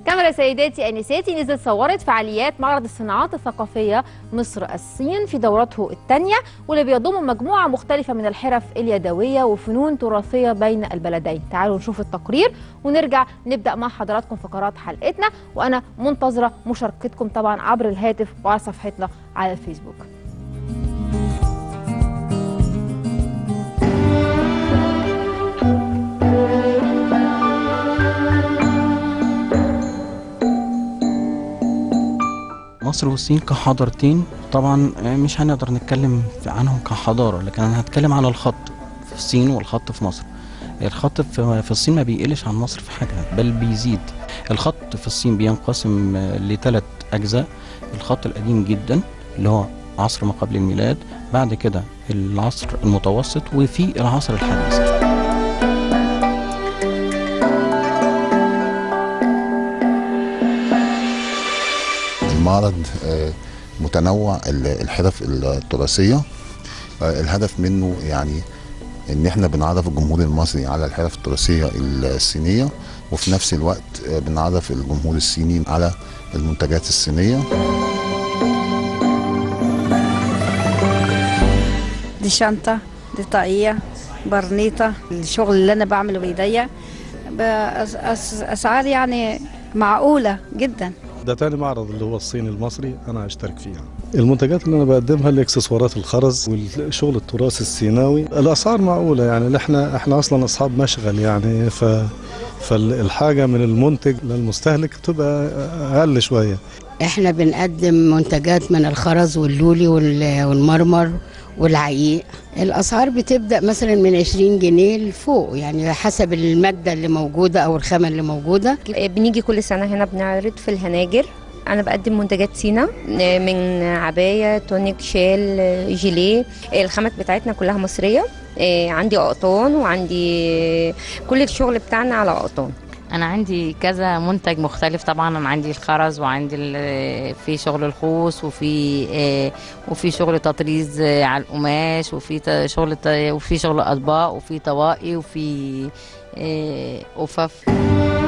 كاميرا سيداتي انساتي نزلت صورت فعاليات معرض الصناعات الثقافيه مصر الصين في دورته الثانيه واللي بيضم مجموعه مختلفه من الحرف اليدويه وفنون تراثيه بين البلدين تعالوا نشوف التقرير ونرجع نبدا مع حضراتكم فقرات حلقتنا وانا منتظره مشاركتكم طبعا عبر الهاتف وعلى صفحتنا على الفيسبوك مصر والصين كحضارتين طبعا مش هنقدر نتكلم عنهم كحضارة لكن أنا هتكلم على الخط في الصين والخط في مصر الخط في في الصين ما بيقلش عن مصر في حاجة بل بيزيد الخط في الصين بينقسم لثلاث أجزاء الخط القديم جدا اللي هو عصر ما قبل الميلاد بعد كده العصر المتوسط وفي العصر الحديث المعرض آه، متنوع ال- الحرف التراثية آه، الهدف منه يعني ان احنا بنعرف الجمهور المصري على الحرف التراثية الصينية وفي نفس الوقت آه، بنعرف الجمهور الصيني على المنتجات الصينية دي شنطة دي طاقية برنيطة الشغل اللي أنا بعمله بإيديا بأسعار يعني معقولة جدا ده تاني معرض اللي هو الصيني المصري انا هشترك فيه المنتجات اللي انا بقدمها الاكسسوارات الخرز والشغل التراثي السيناوي الاسعار معقوله يعني احنا احنا اصلا اصحاب مشغل يعني ف فالحاجه من المنتج للمستهلك تبقى اقل شويه احنا بنقدم منتجات من الخرز واللولي وال- والمرمر والعقيق الاسعار بتبدا مثلا من 20 جنيه لفوق يعني حسب الماده اللي موجوده او الخامه اللي موجوده بنيجي كل سنة هنا بنعرض في الهناجر أنا بقدم منتجات سينا من عباية تونيك شال جيليه الخامات بتاعتنا كلها مصرية عندي أقطان وعندي كل الشغل بتاعنا على أقطان انا عندي كذا منتج مختلف طبعا انا عندي الخرز وعندي ال- في شغل الخوص وفي آه، وفي شغل تطريز آه، على القماش وفي ت- شغل ت- وفي شغل اطباق وفي طواقي وفي آه، قفف